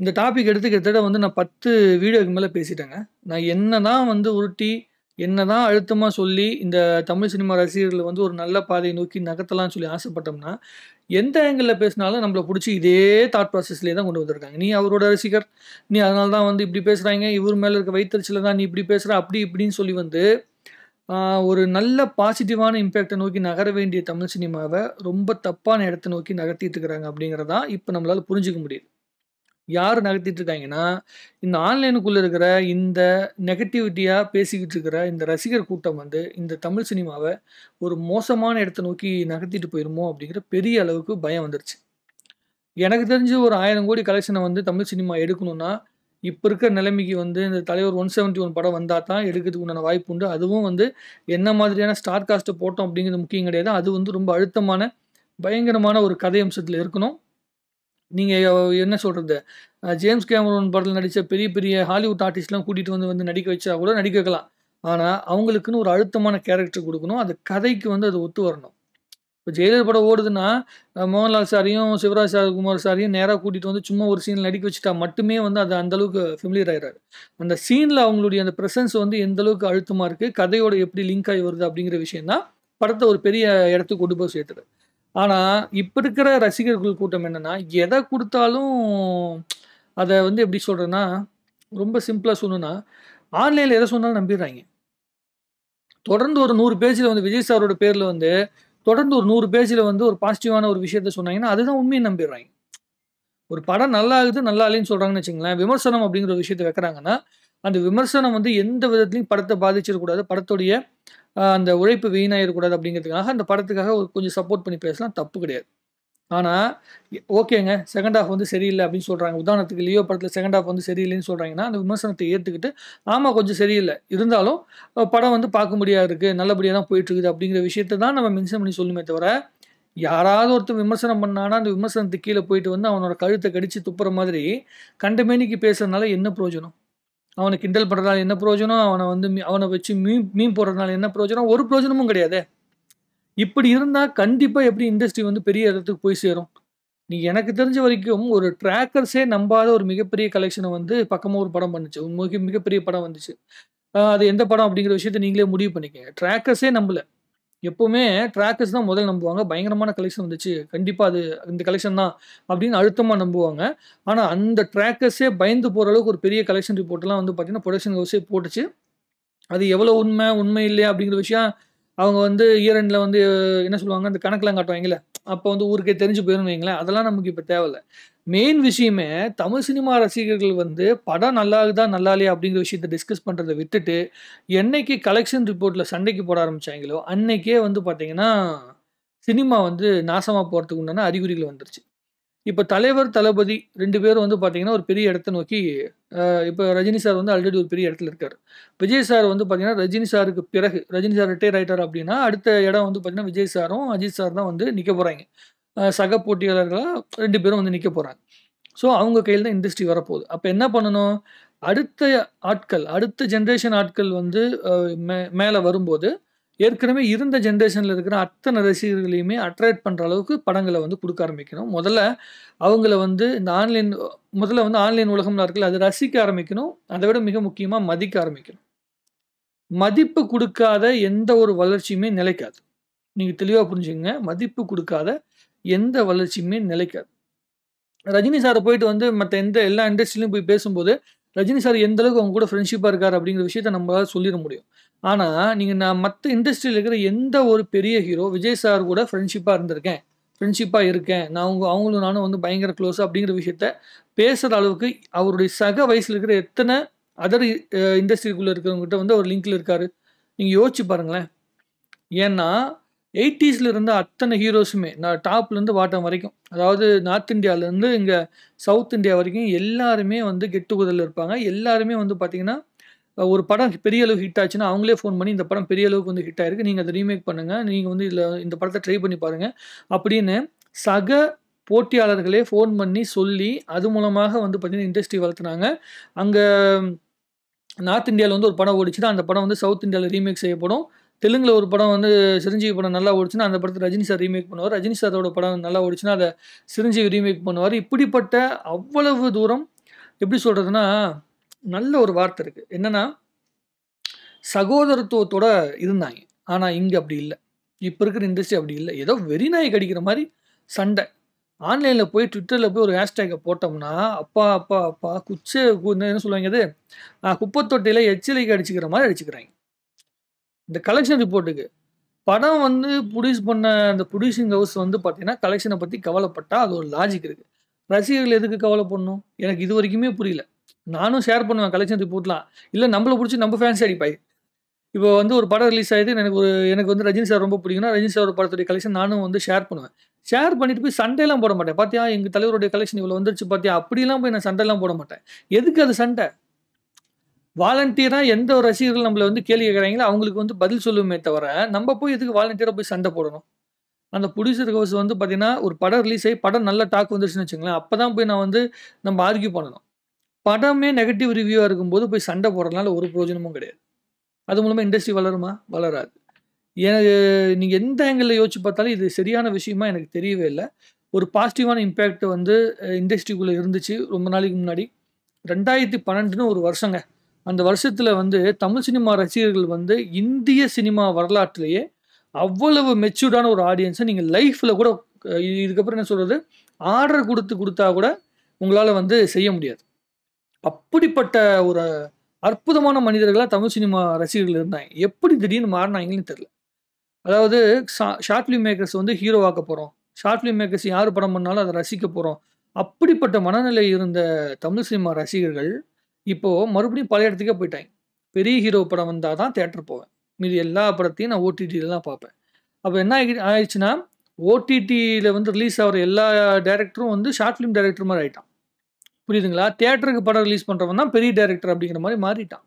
இந்த டாபிக் எடுத்து கிட்டத்தட்ட வந்து நான் 10 வீடியோக்கு மேல பேசிட்டேங்க. நான் என்னதான் வந்து உருட்டி, என்னதான் அழுத்தமா சொல்லி, இந்த தமிழ் சினிமா ரசிகர்கள வந்து ஒரு நல்ல பாதையை நோக்கி நகர்த்தலாம்னு சொல்லி ஆசைப்பட்டோம்னா, எந்த ஆங்கிள்ல பேசினாலும் நம்மள புடிச்சு இதே தாட் ப்ராசஸ்லயே தான் கொண்டு வந்திருக்காங்க. நீ அவரோட ரசிகர், நீ அதனால தான் வந்து இப்படி பேசுறாய்ங்க, இவர் மேல இருக்க வயித்தெரிச்சல்ல தான் நீ இப்படி பேசுற, அப்படி இப்படின்னு சொல்லி வந்து, ஆ ஒரு நல்ல பாசிட்டிவான இம்பேக்ட்ட நோக்கி நகர வேண்டிய தமிழ் சினிமாவ ரொம்ப தப்பான இடத்த நோக்கி நகர்த்திட்டு இருக்கிறாங்க அப்படிங்கிறது தான் இப்ப நம்மளால புரிஞ்சுக்க முடியுது. யாரு நகர்த்திட்டு இருக்காய்ங்கன்னா, இந்த ஆன்லைனுக்குள்ள இருக்கிற இந்த நெகட்டிவிட்டியா பேசிக்கிட்டு இருக்கிற இந்த ரசிகர் கூட்டம் வந்து, இந்த தமிழ் சினிமாவ ஒரு மோசமான இடத்த நோக்கி நகர்த்திட்டு போயிருமோ அப்படிங்கிற பெரிய அளவுக்கு பயம் வந்துருச்சு. எனக்கு தெரிஞ்சு ஒரு 1000 கோடி கலெக்ஷன வந்து தமிழ் சினிமா எடுக்கணும்னா, இப்ப இருக்கிற நிலைமைக்கு வந்து இந்த தலைவர் 171 படம் வந்தா தான் எடுக்கிறதுக்கு உண்டான வாய்ப்பு உண்டு. அதுவும் வந்து என்ன மாதிரியான ஸ்டார் காஸ்ட்ட போட்டோம் அப்படிங்கிறது முக்கியம் கிடையாது. அது வந்து ரொம்ப அழுத்தமான, பயங்கரமான ஒரு கதை அம்சத்துல இருக்கணும். நீங்க என்ன சொல்றது? அ ஜேம்ஸ் கேமரூன் படத்துல நடிச்ச பெரிய பெரிய ஹாலிவுட் ஆர்டிஸ்ட்லாம் கூட்டிட்டு வந்து வந்து நடிக்க வச்சா கூட நடிக்க வைக்கலாம். ஆனா, அவங்களுக்குன்னு ஒரு அழுத்தமான கேரக்டர் குடுக்கணும். அது கதைக்கு வந்து அது ஒத்து வரணும். இப்ப ஜெயிலர் படம் ஓடுதுன்னா, அ மோகன்லால் சாரையும், சிவராஜ் குமார் சாரையும் நேரா கூட்டிட்டு வந்து சும்மா ஒரு சீன்ல நடிக்க வச்சுட்டா மட்டுமே வந்து அது அந்த அளவுக்கு ஃபெமிலியர் ஆயிறாரு. அந்த சீன்ல அவங்களுடைய அந்த பிரசன்ஸ் வந்து எந்த அளவுக்கு அழுத்தமா இருக்கு, கதையோட எப்படி லிங்க் ஆயி வருது அப்படிங்கிற விஷயம் தான், படத்த ஒரு பெரிய இடத்துக்கு கொண்டு போய் சேர்த்துது. ஆனா, இப்ப இருக்கிற ரசிகர்கள் கூட்டம் என்னன்னா, எத குடுத்தாலும் அத வந்து எப்படி சொல்றேன்னா, ரொம்ப சிம்பிளா சொல்லணும்னா, ஆன்லைன்ல எத சொன்னாலும் நம்பிர்றாய்ங்க. தொடர்ந்து ஒரு 100 பேஜ்ல வந்து விஜய் சாரோட பேர்ல வந்து, தொடர்ந்து ஒரு 100 பேஜ்ல வந்து ஒரு பாசிட்டிவான ஒரு விஷயத்த சொன்னாங்கன்னா, அதுதான் உண்மைன்னு நம்பிர்றாய்ங்க. ஒரு படம் நல்லா இருக்குது, நல்லா இல்லைன்னு சொல்றாங்கன்னு வச்சுக்கங்களேன், விமர்சனம் அப்படிங்கிற ஒரு விஷயத்த வைக்கிறாங்கன்னா, அந்த விமர்சனம் வந்து எந்த விதத்திலயும் படத்த பாதிச்சிடக்கூடாது. படத்துடைய அ அந்த உழைப்பு வீணாயிறக்கூடாது அப்படிங்கிறதுக்காக, அந்த படத்துக்காக ஒரு கொஞ்சம் சப்போர்ட் பண்ணி பேசலாம். தப்பு கிடையாது. ஆனா, ஓகேங்க செகண்ட் ஹால்ஃப் வந்து சரியில்ல அப்படின்னு சொல்றாங்க. உதாரணத்துக்கு லியோ படத்துல செகண்ட் ஹால்ஃப் வந்து சரியில்லைன்னு சொல்றாங்கன்னா, அந்த விமர்சனத்த ஏத்துக்கிட்டு, ஆமா கொஞ்சம் சரியில்ல. இருந்தாலும் அ படம் வந்து பார்க்கும்படியா இருக்கு. நல்லபடியா தான் போயிட்டு இருக்குது அப்படிங்கிற விஷயத்த தான் நம்ம மென்ஷன் பண்ணி சொல்லணுமே தவிர, யாராவது ஒருத்தன் விமர்சனம் பண்ணான்னா, அந்த விமர்சனத்துக்கு கீழ போயிட்டு வந்து அவனோட கழுத்த கடிச்சு துப்புற மாதிரி, கண்டமேனிக்கு பேசுறதுனால என்ன பிரயோஜனம்? அவன கிண்டல் பண்றதுனால என்ன பிரயோஜனம்? அவன வந்து மீ அவன வச்சு மீம் மீம் போடுறதுனால என்ன பிரயோஜனம்? ஒரு பிரயோஜனமும் கிடையாதே. இப்படி இருந்தா கண்டிப்பா எப்படி இண்டஸ்ட்ரி வந்து பெரிய இடத்துக்கு போய் சேரும்? நீ எனக்கு தெரிஞ்ச வரைக்கும் ஒரு ட்ராக்கர்ஸே நம்பாத ஒரு மிகப்பெரிய கலெக்ஷன வந்து பக்கமா ஒரு படம் பண்ணுச்சு. மிக மிகப்பெரிய படம் வந்துச்சு. அ அது எந்த படம் அப்படிங்கிற விஷயத்த நீங்களே முடிவு பண்ணிக்கங்க. ட்ராக்கர்ஸே நம்பல. எப்பவுமே ட்ராக்கர்ஸ் தான் முதல்ல நம்புவாங்க. பயங்கரமான கலெக்ஷன் வந்துச்சு. கண்டிப்பா அது இந்த கலெக்ஷன் தான் அப்படின்னு அழுத்தமா நம்புவாங்க. ஆனா, அந்த ட்ராக்கர்ஸே பயந்து போற அளவுக்கு ஒரு பெரிய கலெக்ஷன் ரிப்போர்ட்லாம் வந்து பார்த்தீங்கன்னா, புரொடக்ஷன் ஹவுஸே போட்டுச்சு. அது எவ்வளோ உண்மை, உண்மை இல்லையா அப்படிங்கிற விஷயம் அவங்க வந்து இயர் எண்ட்ல வந்து என்ன சொல்லுவாங்க, அந்த கணக்கெல்லாம் காட்டுவாங்கல்ல, அப்ப வந்து ஊருக்கே தெரிஞ்சு போயிரும்னு வைங்களேன். அதெல்லாம் நமக்கு இப்ப தேவையில்ல. மெயின் விஷயமே தமிழ் சினிமா ரசிகர்கள் வந்து படம் நல்லா இருக்குதா, நல்லா இல்லையா அப்படிங்கிற விஷயத்த டிஸ்கஸ் பண்றத விட்டுட்டு, என்னைக்கு கலெக்ஷன் ரிப்போர்ட்ல சண்டைக்கு போட ஆரம்பிச்சாய்ங்களோ, அன்னைக்கே வந்து பார்த்தீங்கன்னா, சினிமா வந்து நாசமா போறதுக்கு உண்டான அறிகுறிகள் வந்துருச்சு. இப்ப தலைவர், தளபதி 2 பேரும் வந்து பார்த்தீங்கன்னா, ஒரு பெரிய இடத்த நோக்கி அ இப்ப ரஜினி சார் வந்து ஆல்ரெடி ஒரு பெரிய இடத்துல இருக்காரு. விஜய் சார் வந்து பார்த்தீங்கன்னா, ரஜினி சாருக்கு பிறகு ரஜினி சார் ரிட்டயர் ஆயிட்டாரு அப்படின்னா, அடுத்த இடம் வந்து பார்த்தீங்கன்னா, விஜய் சாரும், அஜித் சார் தான் வந்து நிக்க போறாய்ங்க. அ சக போட்டியாளர்களா 2 பேரும் வந்து நிக்க போறாங்க. ஸோ, அவங்க கையில தான் இண்டஸ்ட்ரி வரப்போகுது. அப்ப என்ன பண்ணணும்? அடுத்த ஆட்கள், அடுத்த ஜெனரேஷன் ஆட்கள் வந்து அ மே மேல வரும்போது, ஏற்கனவே இருந்த ஜெனரேஷன்ல இருக்கிற அத்தன ரசிகர்களையுமே அட்ராக்ட் பண்ற அளவுக்கு படங்கள வந்து குடுக்க ஆரம்பிக்கணும். முதல்ல அவங்கள வந்து இந்த ஆன்லைன் முதல்ல வந்து ஆன்லைன் உலகம்லாம் இருக்குல்ல, அத ரசிக்க ஆரம்பிக்கணும். அத விட மிக முக்கியமா மதிக்க ஆரம்பிக்கணும். மதிப்பு குடுக்காத எந்த ஒரு வளர்ச்சியுமே நிலைக்காது. நீங்க தெளிவா புரிஞ்சுக்கங்க. மதிப்பு குடுக்காத எந்த வளர்ச்சியுமே நிலைக்காது. ரஜினி சார போயிட்டு வந்து மத்த எந்த எல்லா இண்டஸ்ட்ரிலயும் போய் பேசும்போது, ரஜினி சார் எந்த அளவுக்கு அவங்க கூட ஃப்ரெண்ட்ஷிப்பா இருக்காரு அப்படிங்கிற விஷயத்த நம்மளால சொல்லிற முடியும். ஆனா, நீங்க நான் மத்த இண்டஸ்ட்ரியில இருக்கிற எந்த ஒரு பெரிய ஹீரோ, விஜய் சார் கூட ஃப்ரெண்ட்ஷிப்பா இருந்திருக்கேன். ஃப்ரெண்ட்ஷிப்பா இருக்கேன். நான் அவங்க அவங்களும் நானும் வந்து பயங்கர க்ளோஸ் அப்படிங்கிற விஷயத்த பேசுற அளவுக்கு அவருடைய சக வயசுல இருக்கிற எத்தன அதர் அ இண்டஸ்ட்ரிக்குள்ள இருக்கிறவங்ககிட்ட வந்து அவர் லிங்க்ல இருக்காரு. நீங்க யோசிச்சு பாருங்களேன். ஏன்னா, 80ஸ்ல இருந்த அத்தன ஹீரோஸுமே நான் டாப்லேருந்து பாட்டம் வரைக்கும், அதாவது நார்த் இந்தியாலருந்து இங்க சவுத் இந்தியா வரைக்கும் எல்லாருமே வந்து கெட் டுகெதர்ல இருப்பாங்க. எல்லாருமே வந்து பார்த்தீங்கன்னா, ஒரு படம் பெரிய அளவு ஹிட் ஆச்சுன்னா, அவங்களே ஃபோன் பண்ணி இந்த படம் பெரிய அளவுக்கு வந்து ஹிட் ஆயிருக்கு. நீங்க அத ரீமேக் பண்ணுங்க. நீங்க வந்து இதுல இந்த படத்த ட்ரை பண்ணி பாருங்க. அப்படின்னு சக போட்டியாளர்களே ஃபோன் பண்ணி சொல்லி, அது மூலமாக வந்து பார்த்தீங்கன்னா, இண்டஸ்ட்ரி வளர்த்துனாங்க. அங்க நார்த் இந்தியால வந்து ஒரு படம் ஓடுச்சுன்னா, அந்த படம் வந்து சவுத் இந்தியால ரீமேக் செய்யப்படும். தெலுங்குல ஒரு படம் வந்து சிரஞ்சீவி படம் நல்லா ஓடுச்சுன்னா, அந்த படத்த ரஜினி சார் ரீமேக் பண்ணுவாரு. ரஜினி சாரோட படம் நல்லா ஓடுச்சுன்னா, அத சிரஞ்சீவி ரீமேக் பண்ணுவாரு. இப்படிப்பட்ட அவ்வளவு தூரம் எப்படி சொல்றதுன்னா, நல்ல ஒரு வார்த்தை இருக்கு. என்னன்னா சகோதரத்துவத்தோட இருந்தாங்க. ஆனா இங்க அப்படி இல்ல. இப்ப இருக்கிற இண்டஸ்ட்ரி அப்படி இல்ல. ஏதோ வெறி நாய் கடிக்கிற மாரி சண்டை. ஆன்லைன்ல போய் Twitterல போய் ஒரு ஹேஷ்டேக்க போட்டோம்னா, அப்பா, அப்பா, அப்பா குச்ச கு என்ன சொல்லுவாங்க அது? அ குப்பை தொட்டியில எச்சிலைக்கு அடிச்சுக்கிற மாரி அடிச்சுக்கிறாங்க. இந்த கலெக்ஷன் ரிப்போர்ட்டுக்கு. படம் வந்து புரொடியூஸ் பண்ண அந்த புரொடியூசிங் ஹவுஸ் வந்து பார்த்தீங்கன்னா, கலெக்ஷன பத்தி கவலைப்பட்டா அது ஒரு லாஜிக் இருக்கு. ரசிகர்கள் எதுக்கு கவலைப்படணும்? எனக்கு இதுவரைக்குமே புரியல. நானும் ஷேர் பண்ணுவேன் கலெக்ஷன் ரிப்போர்ட்லாம். இல்ல நம்மள புடிச்சு நம்ம ஃபேன்ஸே அடிப்பாய்ங்க. இப்போ வந்து ஒரு படம் ரிலீஸ் ஆயிது. எனக்கு ஒரு எனக்கு வந்து ரஜினி சார் ரொம்ப பிடிக்கும்னா, ரஜினி சார் படத்துடைய கலெக்ஷன் நானும் வந்து ஷேர் பண்ணுவேன். ஷேர் பண்ணிட்டு போய் சண்டைலாம் போட மாட்டேன். "பாத்தியா எங்க தலைவருடைய கலெக்ஷன் இவ்வளோ வந்துருச்சு பாத்தியா?" அப்படிலாம் போய் நான் சண்டைலாம் போட மாட்டேன். எதுக்கு அது சண்டை? வாலண்டியரா எந்த ஒரு ரசிகர்கள் நம்மள வந்து கேள்வி கேட்குறாங்களோ, அவங்களுக்கு வந்து பதில் சொல்லுவோமே தவிர, நம்ம போய் எதுக்கு வாலண்டியரா போய் சண்டை போடணும்? அந்த புரொடியூசர் ஹவுஸ் வந்து பார்த்தீங்கன்னா, ஒரு படம் ரிலீஸ் ஆயி படம் நல்ல டாக் வந்துருச்சுன்னு வச்சுக்கங்களேன், அப்பதான் போய் நான் வந்து நம்ம ஆர்க்யூ பண்ணணும். படமே நெகட்டிவ் ரிவ்யூவா இருக்கும்போது போய் சண்டை போடுறதுனால ஒரு பிரயோஜனமும் கிடையாது. அது மூலமா இண்டஸ்ட்ரி வளருமா? வளராது. எனக்கு நீங்க எந்த ஆங்கிள்ல யோசிச்சு பார்த்தாலும் இது சரியான விஷயமா எனக்கு தெரியவே இல்ல. ஒரு பாசிட்டிவான இம்பாக்ட் வந்து அ இண்டஸ்ட்ரிக்குள்ள இருந்துச்சு ரொம்ப நாளைக்கு முன்னாடி. 2012ன்னு ஒரு வருஷங்க. அந்த வருஷத்துல வந்து தமிழ் சினிமா ரசிகர்கள் வந்து இந்திய சினிமா வரலாற்றிலேயே அவ்வளவு மெச்சூர்டான ஒரு ஆடியன்ஸ நீங்க லைஃப்ல கூட அ இதுக்கப்புறம் என்ன சொல்றது? ஆர்டர் குடுத்து குடுத்தா கூட உங்களால வந்து செய்ய முடியாது. அப்படிப்பட்ட ஒரு அற்புதமான மனிதர்களா தமிழ் சினிமா ரசிகர்கள் இருந்தாங்க. எப்படி திடீர்னு மாறுனாங்கன்னு தெரியல. அதாவது ஷா ஷார்ட் ஃபிலிம் மேக்கர்ஸ் வந்து ஹீரோவாக்க போறோம். ஷார்ட் ஃபிலிம் மேக்கர்ஸ் யார் படம் பண்ணாலும் அத ரசிக்க போறோம். அப்படிப்பட்ட மனநிலை இருந்த தமிழ் சினிமா ரசிகர்கள், இப்போ மறுபடியும் பழைய இடத்துக்கே போய்ட்டாங்க. பெரிய ஹீரோ படம் வந்தா தான் தியேட்டர் போவேன். மீதி எல்லா படத்தையும் நான் ஓடிடில தான் பார்ப்பேன். அப்ப என்ன ஆகி ஆயிருச்சுன்னா, ஓடிடில வந்து ரிலீஸ் ஆகுற எல்லா டைரக்டரும் வந்து ஷார்ட் ஃபிலிம் டைரக்டர் மாரி ஆயிட்டான். புரியுதுங்களா? தியேட்டருக்கு படம் ரிலீஸ் பண்றவன் தான் பெரிய டைரக்டர் அப்படிங்கிற மாரி மாறிட்டான்.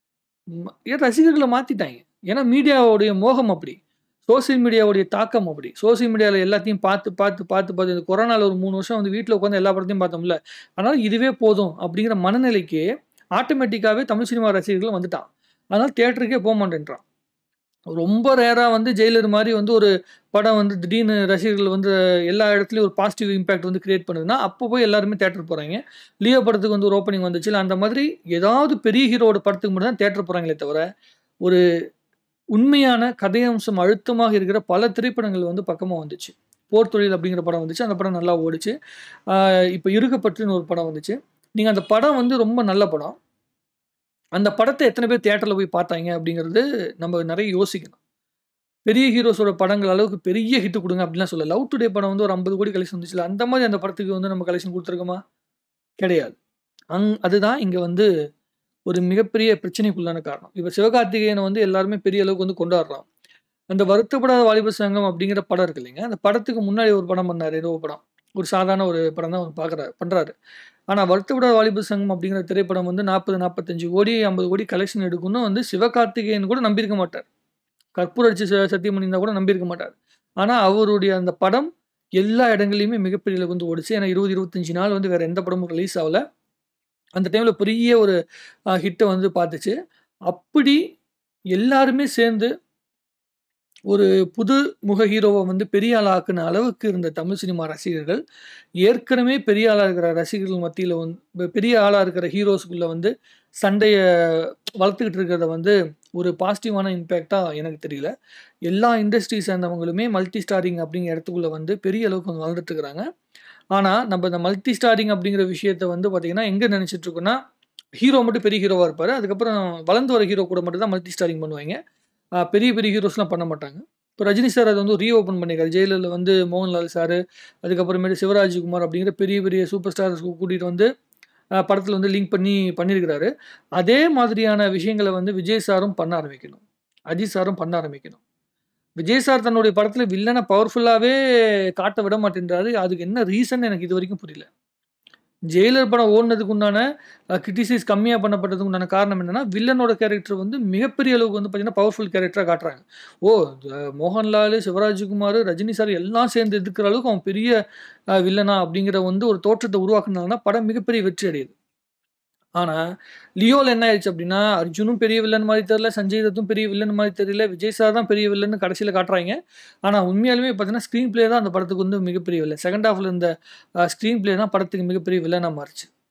ம் ஏன் ரசிகர்கள மாத்திட்டாங்க. ஏன்னா மீடியாவுடைய மோகம் அப்படி. சோசியல் மீடியாவுடைய தாக்கம் அப்படி. சோசியல் மீடியால எல்லாத்தையும் பார்த்து, பார்த்து, பார்த்து, பார்த்து இந்த கொரோனால ஒரு 3 வருஷம் வந்து வீட்ல உட்கார்ந்து எல்லா படத்தையும் பார்த்தோம்ல. அதனால இதுவே போதும் அப்படிங்கிற மனநிலைக்கு ஆட்டோமேட்டிக்காவே தமிழ் சினிமா ரசிகர்கள் வந்துட்டான். அதனால தியேட்டருக்கே போமாட்டேன்றான். ரொம்ப ரேரா வந்து ஜெயிலர் மாரி வந்து ஒரு படம் வந்து திடீர்னு ரசிகர்கள் வந்து எல்லா இடத்துலயும் ஒரு பாசிட்டிவ் இம்பாக்ட் வந்து கிரியேட் பண்ணுதுன்னா, அப்போ போய் எல்லாருமே தியேட்டர் போறாய்ங்க. லியோ படத்துக்கு வந்து ஒரு ஓப்பனிங் வந்துச்சுல்ல, அந்த மாதிரி ஏதாவது பெரிய ஹீரோவோட படத்துக்கு மட்டும் தான் தியேட்டர் போறாங்களே தவிர, ஒரு உண்மையான கதையம்சம் அழுத்தமாக இருக்கிற பல திரைப்படங்கள் வந்து பக்கமா வந்துச்சு. போர் தொழில் அப்படிங்கிற படம் வந்துச்சு. அந்த படம் நல்லா ஓடுச்சு. ஆ இப்ப இருக்கப்பற்றுன்னு ஒரு படம் வந்துச்சு. நீங்க அந்த படம் வந்து ரொம்ப நல்ல படம். அந்த படத்த எத்தன பேர் தியேட்டர்ல போய் பார்த்தாய்ங்க அப்படிங்கிறது நம்ம நெறைய யோசிக்கணும். பெரிய ஹீரோஸோட படங்கள் அளவுக்கு பெரிய ஹிட் குடுங்க அப்படிலாம் சொல்லல. லவ் டுடே படம் வந்து ஒரு 50 கோடி கலெக்ஷன் வந்துச்சுல்ல, அந்த மாரி அந்த படத்துக்கு வந்து நம்ம கலெக்ஷன் குடுத்துருக்கோமா? கிடையாது. அங் அதுதான் இங்க வந்து ஒரு மிகப்பெரிய பிரச்சனைக்குள்ளான காரணம். இப்ப சிவகார்த்திகேயன வந்து எல்லாருமே பெரிய அளவுக்கு வந்து கொண்டாடுறோம். அந்த வருத்தப்படாத வாலிபர் சங்கம் அப்படிங்கிற படம் இருக்கு இல்லைங்க, அந்த படத்துக்கு முன்னாடி ஒரு படம் பண்ணாரு. ஏதோ ஒரு படம். ஒரு சாதாரண ஒரு படம் தான் அவர் பார்க்குறாரு பண்றாரு. ஆனா வருத்தப்படாத வாலிபர் சங்கம் அப்படிங்கிற திரைப்படம் வந்து 40, 45 கோடி, 50 கோடி கலெக்ஷன் எடுக்கும்னு வந்து சிவகார்த்திகேயன் கூட நம்பியிருக்க மாட்டார். கற்பூரட்சி ச சத்தியமணி இருந்தா கூட நம்பியிருக்க மாட்டார். ஆனா அவருடைய அந்த படம் எல்லா இடங்கள்லயுமே மிகப்பெரிய அளவுக்கு வந்து ஓடுச்சு. ஏன்னா 20, 25 நாள் வந்து வேற எந்த படமும் ரிலீஸ் ஆவல. அந்த டைம்ல பெரிய ஒரு அ ஹிட்ட வந்து பார்த்துச்சு. அப்படி எல்லாருமே சேர்ந்து ஒரு புது முக ஹீரோவ வந்து பெரிய ஆளா ஆக்குன அளவுக்கு இருந்த தமிழ் சினிமா ரசிகர்கள், ஏற்கனவே பெரிய ஆளா இருக்கிற ரசிகர்கள் மத்தியில வந்து பெரிய ஆளா இருக்கிற ஹீரோஸ்க்குள்ள வந்து சண்டைய வளர்த்துக்கிட்டு இருக்கிறத வந்து ஒரு பாசிட்டிவான இம்பேக்ட்டா எனக்கு தெரியல. எல்லா இண்டஸ்ட்ரி சேர்ந்தவங்களுமே மல்டி ஸ்டாரிங் அப்படிங்கிற இடத்துக்குள்ள வந்து பெரிய அளவுக்கு வந்து வளர்ந்துட்டு இருக்கிறாங்க. ஆனா, நம்ம இந்த மல்டி ஸ்டாரிங் அப்படிங்கிற விஷயத்த வந்து பார்த்தீங்கன்னா, எங்க நெனைச்சிட்டு இருக்கோம்னா, ஹீரோ மட்டும் பெரிய ஹீரோவா இருப்பாரு. அதுக்கப்புறம் வளர்ந்து வர ஹீரோ கூட மட்டும் தான் மல்டி ஸ்டாரிங் பண்ணுவாய்ங்க. அ பெரிய பெரிய ஹீரோஸ்லாம் பண்ண மாட்டாங்க. இப்ப ரஜினி சார் அத வந்து ரீஓப்பன் பண்ணியிருக்காரு. ஜெயிலர்ல வந்து மோகன்லால் சாரு, அதுக்கப்புறமேட்டு சிவராஜ்குமார் அப்படிங்கிற பெரிய பெரிய சூப்பர் ஸ்டார்ஸ் கூட்டிட்டு வந்து அ படத்துல வந்து லிங்க் பண்ணி பண்ணியிருக்கிறாரு. அதே மாதிரியான விஷயங்கள வந்து விஜய் சாரும் பண்ண ஆரம்பிக்கணும். அஜித் சாரும் பண்ண ஆரம்பிக்கணும். விஜய் சார் தன்னுடைய படத்துல வில்லன பவர்ஃபுல்லாவே காட்ட விட மாட்டேன்றாரு. அதுக்கு என்ன ரீசன் எனக்கு இதுவரைக்கும் புரியல. ஜெயிலர் படம் ஓடுனதுக்கு உண்டான அ கிரிட்டிசைஸ் கம்மியா பண்ணப்பட்டதுக்கு உண்டான காரணம் என்னன்னா, வில்லனோட கேரக்டர் வந்து மிகப்பெரிய அளவுக்கு வந்து பார்த்தீங்கன்னா, பவர்ஃபுல் கேரக்டரா காட்டுறாங்க. ஓ! அ மோகன்லாலு, சிவராஜ்குமார், ரஜினி சார் எல்லாம் சேர்ந்து எதிர்க்கிற அளவுக்கு அவன் பெரிய அ வில்லனா அப்படிங்கிற வந்து ஒரு தோற்றத்த உருவாக்குனாங்கன்னா, படம் மிகப்பெரிய வெற்றி அடையுது. ஆனா, லியோல என்ன ஆயிருச்சு அப்படின்னா, அர்ஜுனும் பெரிய வில்லன் மாரி தெரியல, சஞ்சய் தத்தும் பெரிய வில்லன் மாரி தெரியல, விஜய் சார் தான் பெரிய வில்லன்னு கடைசியில காட்டுறாய்ங்க. ஆனா உண்மையாலுமே பார்த்தீங்கன்னா, ஸ்க்ரீன் பிளே தான் அந்த படத்துக்கு வந்து மிகப்பெரிய வில்லன். செகண்ட் ஹாஃப்ல இருந்த அ ஸ்க்ரீன் பிளே தான் படத்துக்கு மிகப்பெரிய வில்லனா மாறுச்சு.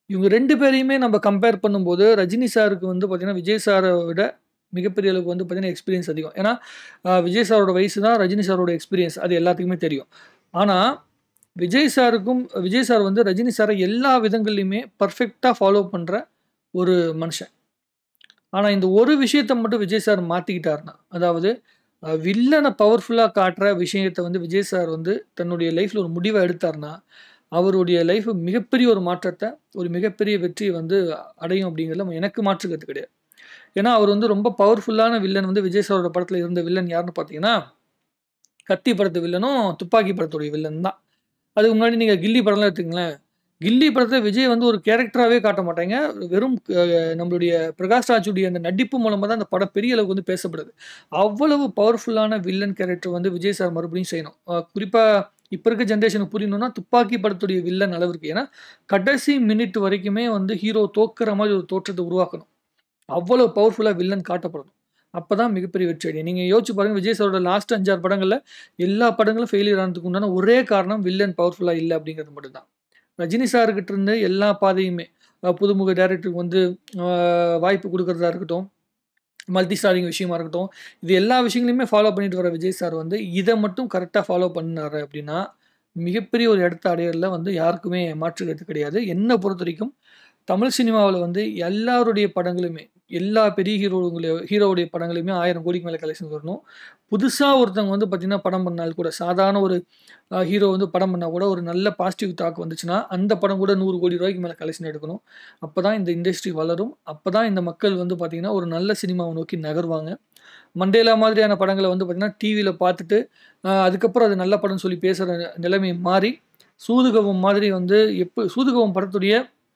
இவங்க 2 பேரையுமே நம்ம கம்பேர் பண்ணும்போது, ரஜினி சாருக்கு வந்து பார்த்தீங்கன்னா, விஜய் சார விட மிகப்பெரிய அளவுக்கு வந்து பார்த்தீங்கன்னா, எக்ஸ்பீரியன்ஸ் அதிகம். ஏன்னா, அ விஜய் சாரோட வயசு தான் ரஜினி சாரோட எக்ஸ்பீரியன்ஸ். அது எல்லாத்துக்குமே தெரியும். ஆனா, விஜய் சாருக்கும் விஜய் சார் வந்து ரஜினி சார எல்லா விதங்கள்லயுமே பெர்ஃபெக்ட்டா ஃபாலோ பண்ற ஒரு மனுஷன். ஆனா, இந்த ஒரு விஷயத்த மட்டும் விஜய் சார் மாத்திக்கிட்டாருன்னா, அதாவது அ வில்லன பவர்ஃபுல்லா காட்டுற விஷயத்த வந்து விஜய் சார் வந்து தன்னுடைய லைஃப்ல ஒரு முடிவா எடுத்தாருன்னா, அவருடைய லைஃப் மிகப்பெரிய ஒரு மாற்றத்த, ஒரு மிகப்பெரிய வெற்றிய வந்து அடையும் அப்படிங்கிறதுல எனக்கு மாற்று கருத்து கிடையாது. ஏன்னா, அவர் வந்து ரொம்ப பவர்ஃபுல்லான வில்லன் வந்து விஜய் சாரோட படத்துல இருந்த வில்லன் யாருன்னு பார்த்தீங்கன்னா, கத்தி படத்து வில்லனும், துப்பாக்கி படத்துடைய வில்லன் தான். அதுக்கு முன்னாடி நீங்க கில்லி படம்லாம் எடுத்துக்கங்களேன். கில்லி படத்துல விஜய் வந்து ஒரு கேரக்டராவே காட்ட மாட்டாங்க. வெறும் அ நம்மளுடைய பிரகாஷ் ராஜுடைய அந்த நடிப்பு மூலமா தான் அந்த படம் பெரிய அளவுக்கு வந்து பேசப்படுது. அவ்வளவு பவர்ஃபுல்லான வில்லன் கேரக்டர் வந்து விஜய் சார் மறுபடியும் செய்யணும். அ குறிப்பா இப்ப இருக்க ஜெனரேஷனுக்கு புரியணும்னா, துப்பாக்கி படத்துடைய வில்லன் அளவிற்கு. ஏன்னா, கடைசி மினிட் வரைக்குமே வந்து ஹீரோ தோக்குற மாரி ஒரு தோற்றத்த உருவாக்கணும். அவ்வளவு பவர்ஃபுல்லா வில்லன் காட்டப்படணும். அப்பதான் மிகப்பெரிய வெற்றி அடையும். நீங்க யோசிச்சு பாருங்க, விஜய் சாரோட லாஸ்ட் 5, 6 படங்கள்ல எல்லா படங்களும் ஃபெயிலியர் ஆனதுக்கு உண்டான ஒரே காரணம் வில்லன் பவர்ஃபுல்லா இல்ல அப்படிங்கிறது மட்டும் தான். ரஜினி சார்கிட்ட இருந்து எல்லா பாதையுமே அ புதுமுக டைரக்டருக்கு வந்து அ வாய்ப்பு குடுக்கிறதா இருக்கட்டும், மல்டி ஸ்டாரிங் விஷயமா இருக்கட்டும், இது எல்லா விஷயங்களையுமே ஃபாலோ பண்ணிட்டு வர விஜய் சார் வந்து இத மட்டும் கரெக்ட்டா ஃபாலோ பண்ணாரு அப்படின்னா, மிகப்பெரிய ஒரு இடத்த அடையறதுல வந்து யாருக்குமே மாற்று கருத்து கிடையாது. என்ன பொறுத்தவரைக்கும் தமிழ் சினிமாவுல வந்து எல்லாருடைய படங்களுமே, எல்லா பெரிய ஹீரோங்கள ஹீரோவுடைய படங்களுமே 1000 கோடிக்கு மேல கலெக்ஷன் வரணும். புதுசா ஒருத்தவங்க வந்து பார்த்தீங்கன்னா, படம் பண்ணால் கூட சாதாரண ஒரு அ ஹீரோ வந்து படம் பண்ணா கூட ஒரு நல்ல பாசிட்டிவ் டாக் வந்துச்சுன்னா, அந்த படம் கூட 100 கோடி ரூபாய்க்கு மேல கலெக்ஷன் எடுக்கணும். அப்பதான் இந்த இண்டஸ்ட்ரி வளரும். அப்பதான் இந்த மக்கள் வந்து பார்த்தீங்கன்னா, ஒரு நல்ல சினிமாவ நோக்கி நகர்வாங்க. மண்டேலா மாதிரியான படங்கள வந்து பார்த்தீங்கன்னா, டிவில பார்த்துட்டு, அ அதுக்கப்புறம் அது நல்ல படம்னு சொல்லி பேசுற நிலைமை மாறி, சூதுகவும் மாதிரி வந்து எப்ப சூதுகவும் படத்துடைய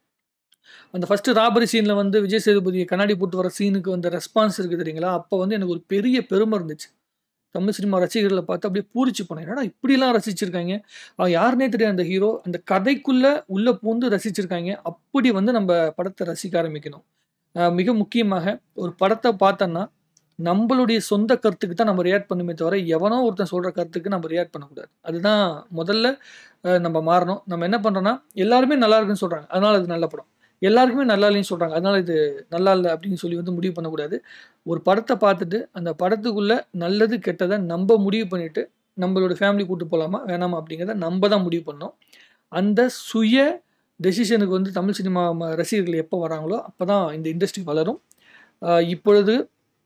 அந்த ஃபர்ஸ்ட் ராபரி சீன்ல வந்து விஜய் சேதுபதி கண்ணாடி போட்டு வர சீனுக்கு வந்த ரெஸ்பான்ஸ் இருக்கு தெரியுங்களா? அப்ப வந்து எனக்கு ஒரு பெரிய பெருமை இருந்துச்சு. தமிழ் சினிமா ரசிகர்கள பார்த்து அப்படியே பூரிச்சு போனேன். என்னடா இப்படிலாம் ரசிச்சிருக்காய்ங்க. அவன் யாருன்னே தெரியாத அந்த ஹீரோ, அந்த கதைக்குள்ள உள்ள பூந்து ரசிச்சிருக்காய்ங்க. அப்படி வந்து நம்ப படத்த ரசிக்க ஆரம்பிக்கணும். அ மிக முக்கியமாக ஒரு படத்த பார்த்தோம்னா, நம்பளுடைய சொந்த கருத்துக்கு தான் நம்ம ரியாக்ட் பண்ணுமே தவிர, எவனோ ஒருத்தன் சொல்ற கருத்துக்கு நம்ம ரியாக்ட் பண்ணக்கூடாது. அதுதான் முதல்ல அ நம்ம மாறணும். நம்ம என்ன பண்றோம்னா, எல்லாருமே நல்லா இருக்குன்னு சொல்றாங்க. அதனால அது நல்ல படம். எல்லாருக்குமே நல்லா இல்லைன்னு சொல்றாங்க. அதனால இது நல்லா இல்ல அப்படின்னு சொல்லி வந்து முடிவு பண்ணக்கூடாது. ஒரு படத்த பார்த்துட்டு, அந்த படத்துக்குள்ள நல்லது, கெட்டத நம்ப முடிவு பண்ணிட்டு, நம்பளோட ஃபேமிலி கூட்டு போலாமா? வேணாமா? அப்படிங்கிறத நம்ப தான் முடிவு பண்ணணும். அந்த சுய டெசிஷனுக்கு வந்து தமிழ் சினிமா ம ரசிகர்கள் எப்ப வராங்களோ, அப்பதான் இந்த இண்டஸ்ட்ரி வளரும். அ இப்பொழுது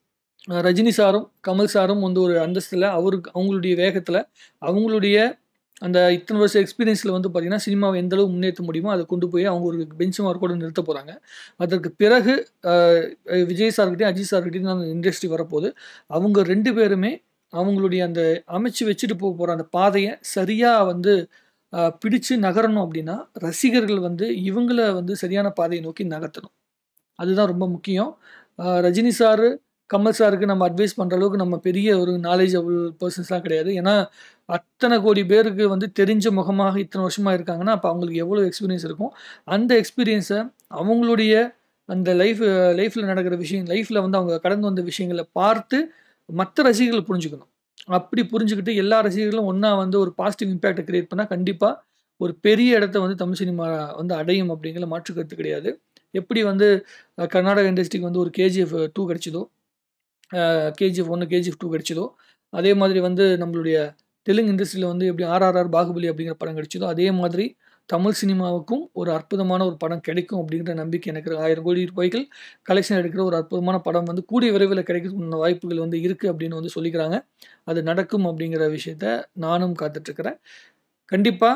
அ ரஜினி சாரும், கமல் சாரும் வந்து ஒரு அந்தஸ்துல அவருக்கு அவங்களுடைய வேகத்துல, அவங்களுடைய அந்த இத்தன வருஷ எக்ஸ்பீரியன்ஸ்ல வந்து பார்த்தீங்கன்னா, சினிமாவ எந்த அளவு முன்னேத்த முடியுமோ, அத கொண்டு போய் அவங்க ஒரு பெஞ்ச் மார்க்கோட நிறுத்தப் போறாங்க. அதற்கு பிறகு அ விஜய் சார்கிட்டயும், அஜித் சார்கிட்டயும் தான் அந்த இண்டஸ்ட்ரி வரப்போது. அவங்க 2 பேருமே அவங்களுடைய அந்த அமைச்சு வச்சுட்டு போ போற அந்த பாதைய சரியா வந்து அ பிடிச்சு நகரணும் அப்படின்னா, ரசிகர்கள் வந்து இவங்கள வந்து சரியான பாதைய நோக்கி நகர்த்தணும். அதுதான் ரொம்ப முக்கியம். அ ரஜினி சாரு, கமல் சாருக்கு நம்ம அட்வைஸ் பண்ற அளவுக்கு நம்ம பெரிய ஒரு நாலேட்ஜபிள் பெர்சன்ஸ்லாம் கிடையாது. ஏன்னா, அத்தன கோடி பேருக்கு வந்து தெரிஞ்ச முகமாக இத்தன வருஷமா இருக்காங்கன்னா, அப்ப அவங்களுக்கு எவ்வளோ எக்ஸ்பீரியன்ஸ் இருக்கும். அந்த எக்ஸ்பீரியன்ஸ அவங்களுடைய அந்த லைஃப் லைஃப்ல நடக்கிற விஷயம் லைஃப்ல வந்து அவங்க கடந்து வந்த விஷயங்கள பார்த்து, மத்த ரசிகர்கள் புரிஞ்சுக்கணும். அப்படி புரிஞ்சுகிட்டு எல்லா ரசிகர்களும் ஒண்ணா வந்து ஒரு பாசிட்டிவ் இம்பேக்ட்ட கிரியேட் பண்ணா, கண்டிப்பா ஒரு பெரிய இடத்த வந்து தமிழ் சினிமா வந்து அடையும் அப்படிங்கிறதுல மாற்று கருத்து கிடையாது. எப்படி வந்து அ கர்நாடக இண்டஸ்ட்ரிக்கு வந்து ஒரு கேஜிஎஃப் 2 கிடைச்சதோ, அ கேஜிஎஃப் 1, கேஜிஎஃப் 2 கிடைச்சதோ, அதே மாதிரி வந்து நம்மளுடைய தெலுங்கு இண்டஸ்ட்ரியில வந்து எப்படி ஆர்ஆர்ஆர், பாகுபலி அப்படிங்கிற படம் கிடைச்சதோ, அதே மாதிரி தமிழ் சினிமாவுக்கும் ஒரு அற்புதமான ஒரு படம் கிடைக்கும் அப்படிங்கிற நம்பிக்கை எனக்கு இருக்கு. 1000 கோடி ரூபாய்கள் கலெக்ஷன் எடுக்கிற ஒரு அற்புதமான படம் வந்து கூடிய விரைவில கிடைக்கிறதுக்கு உண்டான வாய்ப்புகள் வந்து இருக்கு அப்படின்னு வந்து சொல்லிக்கிறாங்க. அது நடக்கும் அப்படிங்கிற விஷயத்த நானும் காத்துட்டு இருக்கிறேன். கண்டிப்பா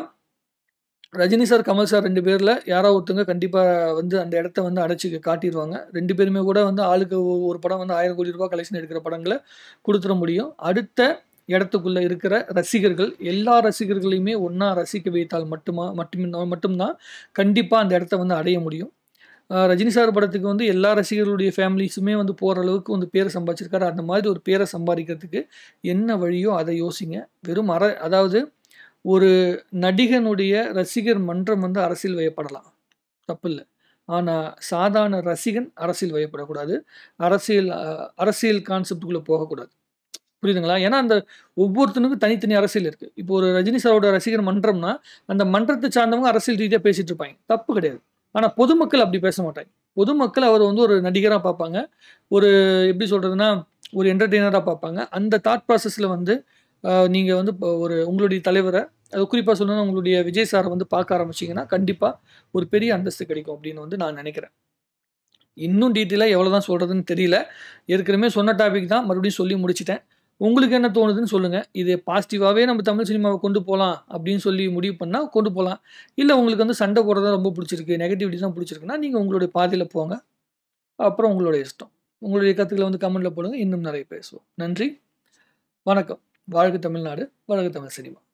ரஜினி சார், கமல் சார் 2 பேர்ல யாரோ ஒருத்தங்க கண்டிப்பா வந்து அந்த இடத்த வந்து அடைச்சு காட்டிருவாங்க. 2 பேருமே கூட வந்து ஆளுக்கு ஒ ஒரு படம் வந்து 1000 கோடி ரூபாய் கலெக்ஷன் எடுக்கிற படங்கள குடுத்துற முடியும். அடுத்த இடத்துக்குள்ள இருக்கிற ரசிகர்கள், எல்லா ரசிகர்களையுமே ஒண்ணா ரசிக்க வைத்தால் மட்டுமா மட்டும் மட்டும் தான் கண்டிப்பா அந்த இடத்த வந்து அடைய முடியும். அ ரஜினி சார் படத்துக்கு வந்து எல்லா ரசிகர்களுடைய ஃபேமிலீஸுமே வந்து போற அளவுக்கு வந்து பேர சம்பாதிச்சிருக்காரு. அந்த மாதிரி ஒரு பேர சம்பாதிக்கிறதுக்கு என்ன வழியோ அத யோசிங்க. வெறும் அர அதாவது ஒரு நடிகனுடைய ரசிகர் மன்றம் வந்து அரசியல் வயப்படலாம். தப்பில்ல. ஆனா, சாதாரண ரசிகன் அரசியல் வயப்படக்கூடாது. அரசியல் அ அரசியல் கான்செப்ட்குள்ள போகக்கூடாது. புரியுதுங்களா? ஏன்னா, அந்த ஒவ்வொருத்தனுக்கும் தனித்தனி அரசியல் இருக்கு. இப்போ ஒரு ரஜினி சாரோட ரசிகர் மன்றம்னா, அந்த மன்றத்த சார்ந்தவங்க அரசியல் ரீதியா பேசிட்டு இருப்பாய்ங்க. தப்பு கிடையாது. ஆனா பொதுமக்கள் அப்படி பேச மாட்டாங்க. பொதுமக்கள் அவர வந்து ஒரு நடிகரா பார்ப்பாங்க. ஒரு எப்படி சொல்றதுன்னா, ஒரு என்டர்டெய்னரா பார்ப்பாங்க. அந்த தாட் ப்ராசஸ்ல வந்து அ நீங்க வந்து இப்போ ஒரு உங்களுடைய தலைவர, அது குறிப்பா சொல்லணும்னா உங்களுடைய விஜய் சார வந்து பார்க்க ஆரம்பிச்சீங்கன்னா, கண்டிப்பா ஒரு பெரிய அந்தஸ்து கிடைக்கும் அப்படின்னு வந்து நான் நெனைக்கிறேன். இன்னும் டீட்டெயிலா எவ்வளோ தான் சொல்றதுன்னு தெரியல. ஏற்கனவே சொன்ன டாபிக் தான் மறுபடியும் சொல்லி முடிச்சுட்டேன். உங்களுக்கு என்ன தோணுதுன்னு சொல்லுங்க. இது பாசிட்டிவாவே நம்ம தமிழ் சினிமாவ கொண்டு போலாம் அப்படின்னு சொல்லி முடிவு பண்ணா கொண்டு போலாம். இல்ல உங்களுக்கு வந்து சண்டை போடுறது தான் ரொம்ப புடிச்சிருக்கு, நெகட்டிவிட்டி தான் புடிச்சிருக்குன்னா, நீங்க உங்களுடைய பாதையில போங்க. அப்புறம் உங்களுடைய இஷ்டம். உங்களுடைய கருத்துக்கள வந்து கமெண்ட்ல போடுங்க. இன்னும் நெறைய பேசுவோம். நன்றி. வணக்கம். வாழ்க தமிழ்நாடு! வாழ்க தமிழ் சினிமா!